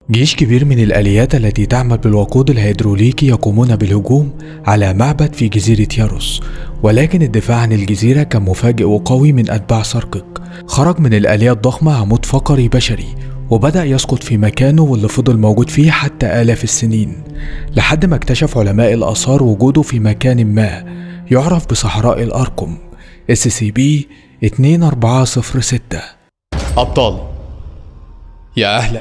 جيش كبير من الآليات التي تعمل بالوقود الهيدروليكي يقومون بالهجوم على معبد في جزيرة ياروس ولكن الدفاع عن الجزيرة كان مفاجئ وقوي من أتباع ساركك خرج من الآلية الضخمة عمود فقري بشري وبدأ يسقط في مكانه واللي فضل موجود فيه حتى آلاف السنين لحد ما اكتشف علماء الآثار وجوده في مكان ما يعرف بصحراء الأرقم SCP 2406 أبطال يا أهلا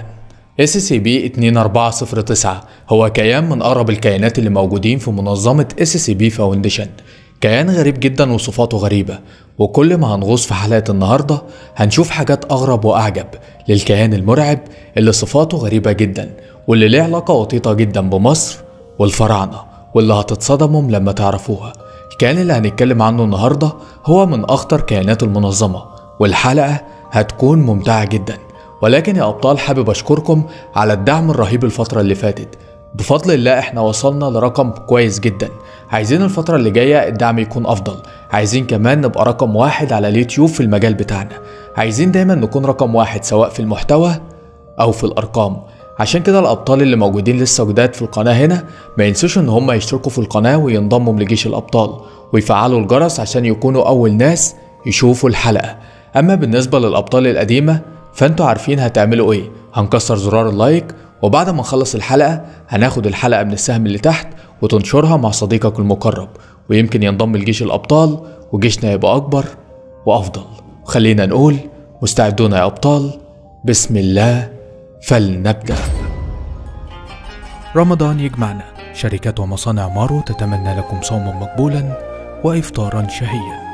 SCP-2409 هو كيان من أقرب الكيانات اللي موجودين في منظمة SCP Foundation كيان غريب جدا وصفاته غريبة وكل ما هنغوص في حلقة النهاردة هنشوف حاجات أغرب وأعجب للكيان المرعب اللي صفاته غريبة جدا واللي ليه علاقة وطيدة جدا بمصر والفراعنة واللي هتتصدموا لما تعرفوها الكيان اللي هنتكلم عنه النهاردة هو من أخطر كيانات المنظمة والحلقة هتكون ممتعة جدا ولكن يا أبطال حابب أشكركم على الدعم الرهيب الفترة اللي فاتت بفضل الله احنا وصلنا لرقم كويس جدا عايزين الفترة اللي جاية الدعم يكون أفضل عايزين كمان نبقى رقم واحد على اليوتيوب في المجال بتاعنا عايزين دايما نكون رقم واحد سواء في المحتوى أو في الأرقام عشان كده الأبطال اللي موجودين لسه جداد في القناة هنا ما ينسوش إن هم يشتركوا في القناة وينضموا لجيش الأبطال ويفعلوا الجرس عشان يكونوا أول ناس يشوفوا الحلقة أما بالنسبة للأبطال القديمة فانتوا عارفين هتعملوا ايه هنكسر زرار اللايك وبعد ما نخلص الحلقة هناخد الحلقة من السهم اللي تحت وتنشرها مع صديقك المقرب ويمكن ينضم لجيش الأبطال وجيشنا يبقى أكبر وأفضل وخلينا نقول مستعدون يا أبطال بسم الله فلنبدأ رمضان يجمعنا شركات ومصانع مارو تتمنى لكم صوما مقبولا وإفطارا شهيا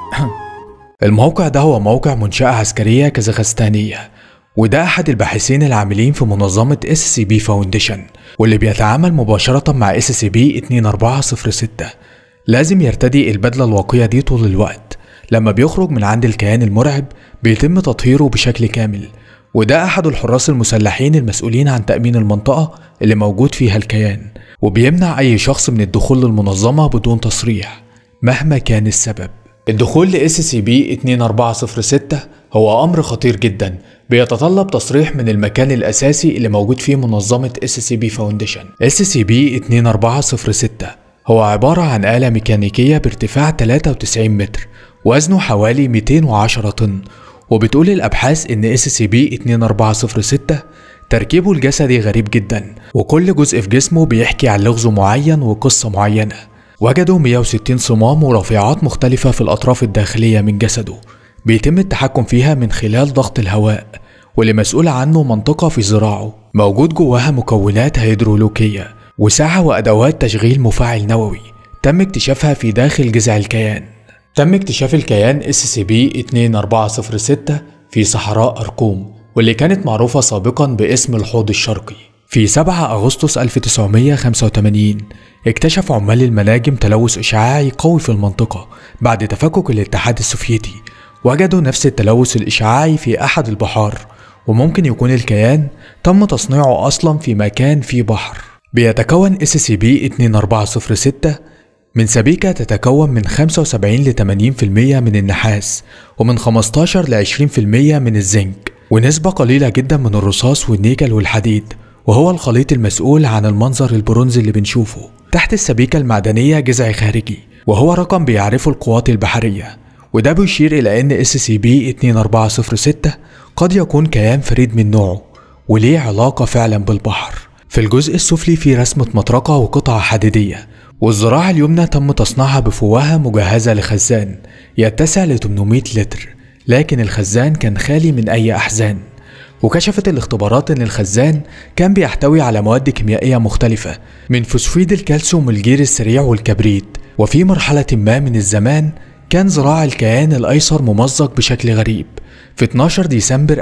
الموقع ده هو موقع منشأة عسكرية كازاخستانية وده أحد الباحثين العاملين في منظمة SCP Foundation واللي بيتعامل مباشرة مع SCP 2406 لازم يرتدي البدلة الواقية دي طول الوقت لما بيخرج من عند الكيان المرعب بيتم تطهيره بشكل كامل وده أحد الحراس المسلحين المسؤولين عن تأمين المنطقة اللي موجود فيها الكيان وبيمنع أي شخص من الدخول للمنظمة بدون تصريح مهما كان السبب الدخول ل SCP-2406 هو أمر خطير جدا بيتطلب تصريح من المكان الأساسي اللي موجود فيه منظمة SCP Foundation SCP-2406 هو عبارة عن آلة ميكانيكية بارتفاع 93 متر وزنه حوالي 210 طن وبتقول الأبحاث إن SCP-2406 تركيبه الجسدي غريب جدا وكل جزء في جسمه بيحكي عن لغز معين وقصة معينة وجدوا 160 صمام ورفيعات مختلفة في الأطراف الداخلية من جسده بيتم التحكم فيها من خلال ضغط الهواء واللي مسؤول عنه منطقة في ذراعه موجود جواها مكونات هيدرولوكية وساعة وأدوات تشغيل مفاعل نووي تم اكتشافها في داخل جذع الكيان تم اكتشاف الكيان SCP-2406 في صحراء أرقوم واللي كانت معروفة سابقا باسم الحوض الشرقي في 7 أغسطس 1985 اكتشف عمال المناجم تلوث إشعاعي قوي في المنطقة بعد تفكك الاتحاد السوفيتي وجدوا نفس التلوث الإشعاعي في أحد البحار وممكن يكون الكيان تم تصنيعه أصلا في مكان فيه بحر بيتكون SCP-2406 من سبيكة تتكون من 75 ل 80% من النحاس ومن 15 ل 20% من الزنك ونسبة قليلة جدا من الرصاص والنيكل والحديد وهو الخليط المسؤول عن المنظر البرونزي اللي بنشوفه تحت السبيكة المعدنية جذع خارجي وهو رقم بيعرفه القوات البحرية وده بيشير إلى أن SCP-2406 قد يكون كيان فريد من نوعه وليه علاقة فعلا بالبحر في الجزء السفلي في رسمة مطرقة وقطعة حديدية والذراع اليمنى تم تصنيعها بفواهة مجهزة لخزان يتسع ل 800 لتر لكن الخزان كان خالي من أي أحزان وكشفت الاختبارات ان الخزان كان بيحتوي على مواد كيميائية مختلفة من فوسفيد الكالسيوم والجير السريع والكبريت وفي مرحلة ما من الزمان كان ذراع الكيان الأيسر ممزق بشكل غريب في 12 ديسمبر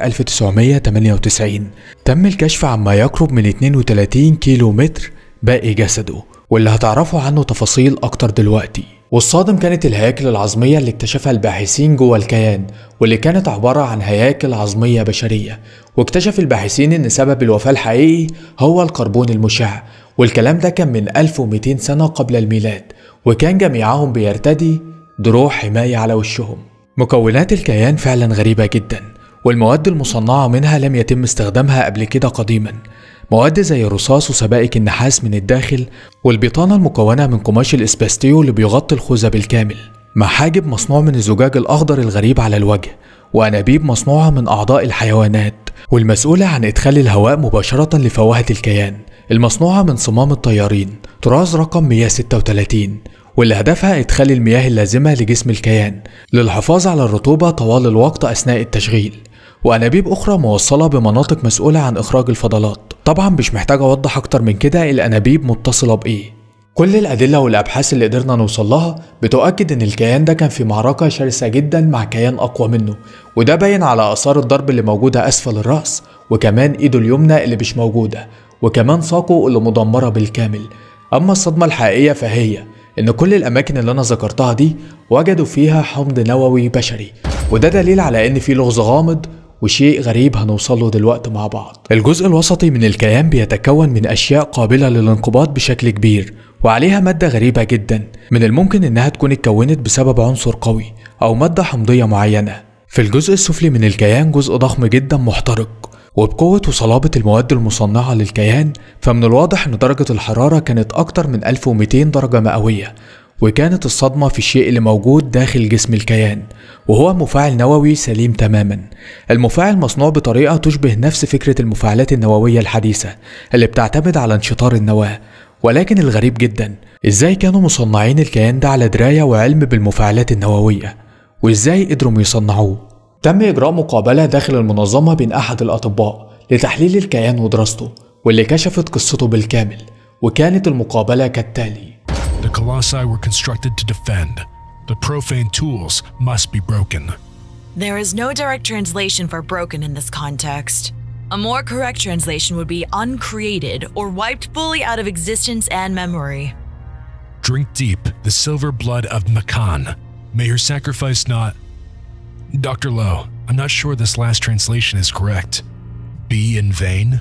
1998 تم الكشف عن ما يقرب من 32 كيلو متر باقي جسده واللي هتعرفوا عنه تفاصيل أكتر دلوقتي والصادم كانت الهياكل العظمية اللي اكتشفها الباحثين جوه الكيان واللي كانت عبارة عن هياكل عظمية بشرية واكتشف الباحثين ان سبب الوفاة الحقيقي هو الكربون المشع والكلام ده كان من 1200 سنة قبل الميلاد وكان جميعهم بيرتدي دروع حماية على وشهم مكونات الكيان فعلا غريبة جدا والمواد المصنعة منها لم يتم استخدامها قبل كده قديما مواد زي الرصاص وسبائك النحاس من الداخل والبطانة المكونة من قماش الإسباستيو اللي بيغطي الخوذة بالكامل مع حاجب مصنوع من الزجاج الأخضر الغريب على الوجه وأنابيب مصنوعة من أعضاء الحيوانات والمسؤولة عن إدخال الهواء مباشرة لفواهة الكيان المصنوعة من صمام الطيارين طراز رقم 136 واللي هدفها إدخال المياه اللازمة لجسم الكيان للحفاظ على الرطوبة طوال الوقت أثناء التشغيل وأنابيب أخرى موصلة بمناطق مسؤولة عن إخراج الفضلات طبعا مش محتاج أوضح أكتر من كده الأنابيب متصلة بإيه كل الأدلة والأبحاث اللي قدرنا نوصل لها بتؤكد إن الكيان ده كان في معركة شرسة جدا مع كيان أقوى منه وده باين على آثار الضرب اللي موجودة أسفل الرأس وكمان إيده اليمنى اللي مش موجودة وكمان ساقه اللي مدمرة بالكامل أما الصدمة الحقيقية فهي إن كل الأماكن اللي أنا ذكرتها دي وجدوا فيها حمض نووي بشري وده دليل على إن في لغز غامض وشيء غريب هنوصله دلوقتي مع بعض الجزء الوسطي من الكيان بيتكون من أشياء قابلة للانقباض بشكل كبير وعليها مادة غريبة جدا من الممكن إنها تكون اتكونت بسبب عنصر قوي أو مادة حمضية معينة في الجزء السفلي من الكيان جزء ضخم جدا محترق وبقوة وصلابة المواد المصنعة للكيان فمن الواضح إن درجة الحرارة كانت أكتر من 1200 درجة مئوية وكانت الصدمة في الشيء اللي موجود داخل جسم الكيان وهو مفاعل نووي سليم تماما المفاعل مصنوع بطريقة تشبه نفس فكرة المفاعلات النووية الحديثة اللي بتعتمد على انشطار النواة ولكن الغريب جدا ازاي كانوا مصنعين الكيان ده على دراية وعلم بالمفاعلات النووية وازاي قدروا يصنعوه تم إجراء مقابلة داخل المنظمة بين أحد الأطباء لتحليل الكيان ودراسته واللي كشفت قصته بالكامل وكانت المقابلة كالتالي The colossi were constructed to defend. The profane tools must be broken. There is no direct translation for broken in this context. A more correct translation would be uncreated or wiped fully out of existence and memory. Drink deep the silver blood of Makan. May her sacrifice not. Dr. Lowe, I'm not sure this last translation is correct. Be in vain?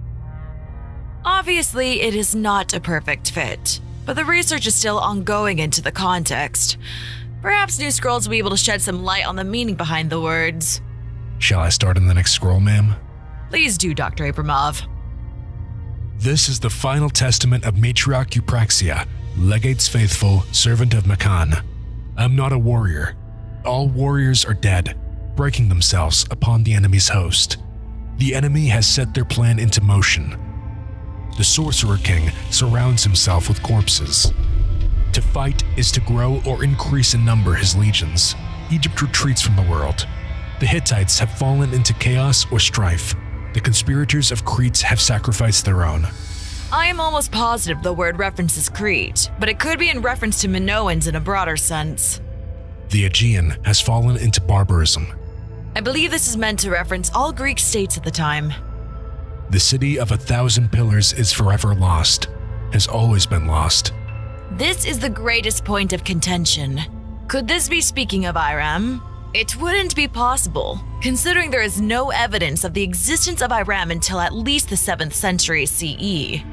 Obviously, it is not a perfect fit, but the research is still ongoing into the context. Perhaps New Scrolls will be able to shed some light on the meaning behind the words. Shall I start on the next scroll, ma'am? Please do, Dr. Abramov. This is the final testament of Matriarch Eupraxia, Legate's faithful, servant of Makan. I'm not a warrior. All warriors are dead, breaking themselves upon the enemy's host. The enemy has set their plan into motion. The Sorcerer King surrounds himself with corpses. To fight is to grow or increase in number his legions. Egypt retreats from the world. The Hittites have fallen into chaos or strife. The conspirators of Crete have sacrificed their own. I am almost positive the word references Crete, but it could be in reference to Minoans in a broader sense. The Aegean has fallen into barbarism. I believe this is meant to reference all Greek states at the time. The city of a thousand pillars is forever lost, has always been lost. This is the greatest point of contention. Could this be speaking of Iram? It wouldn't be possible, considering there is no evidence of the existence of Iram until at least the 7th century CE.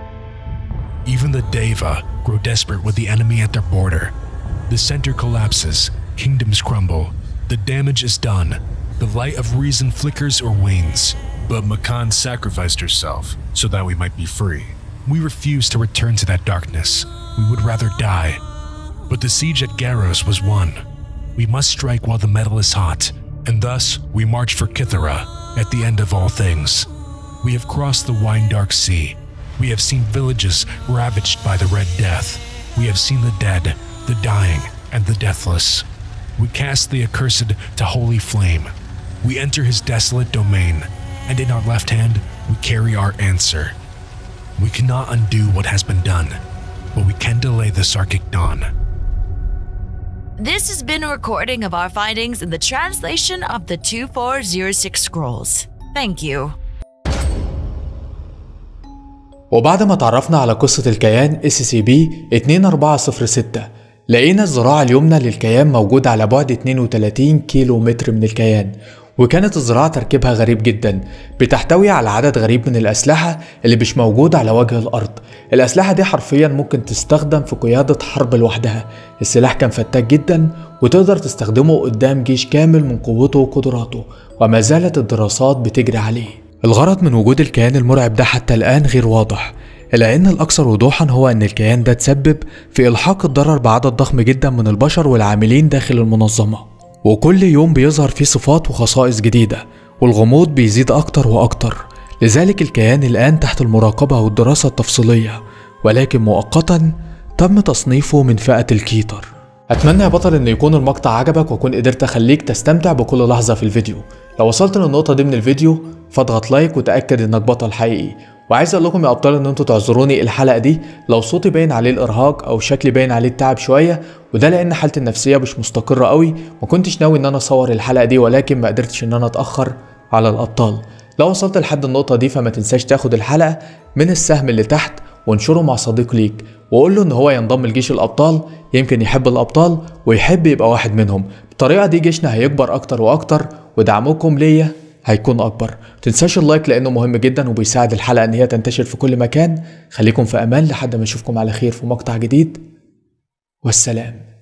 Even the Deva grow desperate with the enemy at their border. The center collapses, kingdoms crumble, the damage is done, the light of reason flickers or wanes. But Makan sacrificed herself so that we might be free. We refuse to return to that darkness. We would rather die. But the siege at Garos was won. We must strike while the metal is hot, and thus we march for Kithara at the end of all things. We have crossed the wine dark sea. We have seen villages ravaged by the Red Death. We have seen the dead, the dying, and the deathless. We cast the accursed to holy flame. We enter his desolate domain, and in our left hand we carry our answer. We cannot undo what has been done, but we can delay the Sarkic dawn. This has been a recording of our findings in the translation of the 2406 scrolls. Thank you. وبعد ما تعرفنا على قصة الكيان SCP-2406 لقينا الذراع اليمنى للكيان موجودة على بعد 32 كيلو متر من الكيان وكانت الزراعة تركيبها غريب جدا بتحتوي على عدد غريب من الأسلحة اللي مش موجودة على وجه الأرض الأسلحة دي حرفيا ممكن تستخدم في قيادة حرب لوحدها السلاح كان فتاك جدا وتقدر تستخدمه قدام جيش كامل من قوته وقدراته وما زالت الدراسات بتجري عليه الغرض من وجود الكيان المرعب ده حتى الآن غير واضح إلا أن الأكثر وضوحا هو أن الكيان ده تسبب في إلحاق الضرر بعدد ضخم جدا من البشر والعاملين داخل المنظمة وكل يوم بيظهر فيه صفات وخصائص جديدة والغموض بيزيد أكتر وأكتر لذلك الكيان الآن تحت المراقبة والدراسة التفصيلية ولكن مؤقتا تم تصنيفه من فئة الكيتر اتمنى يا بطل ان يكون المقطع عجبك واكون قدرت اخليك تستمتع بكل لحظه في الفيديو لو وصلت للنقطه دي من الفيديو فاضغط لايك وتاكد انك بطل حقيقي وعايز اقول لكم يا ابطال ان انتوا تعذروني الحلقه دي لو صوتي باين عليه الارهاق او شكلي باين عليه التعب شويه وده لان حالتي النفسيه مش مستقره قوي ما كنتش ناوي ان انا اصور الحلقه دي ولكن ما قدرتش ان انا اتاخر على الابطال لو وصلت لحد النقطه دي فما تنساش تاخد الحلقه من السهم اللي تحت وانشره مع صديق ليك وقول له ان هو ينضم لجيش الابطال يمكن يحب الابطال ويحب يبقى واحد منهم بالطريقه دي جيشنا هيكبر اكتر واكتر ودعمكم ليا هيكون اكبر متنساش اللايك لانه مهم جدا وبيساعد الحلقه ان هي تنتشر في كل مكان خليكم في امان لحد ما اشوفكم على خير في مقطع جديد والسلام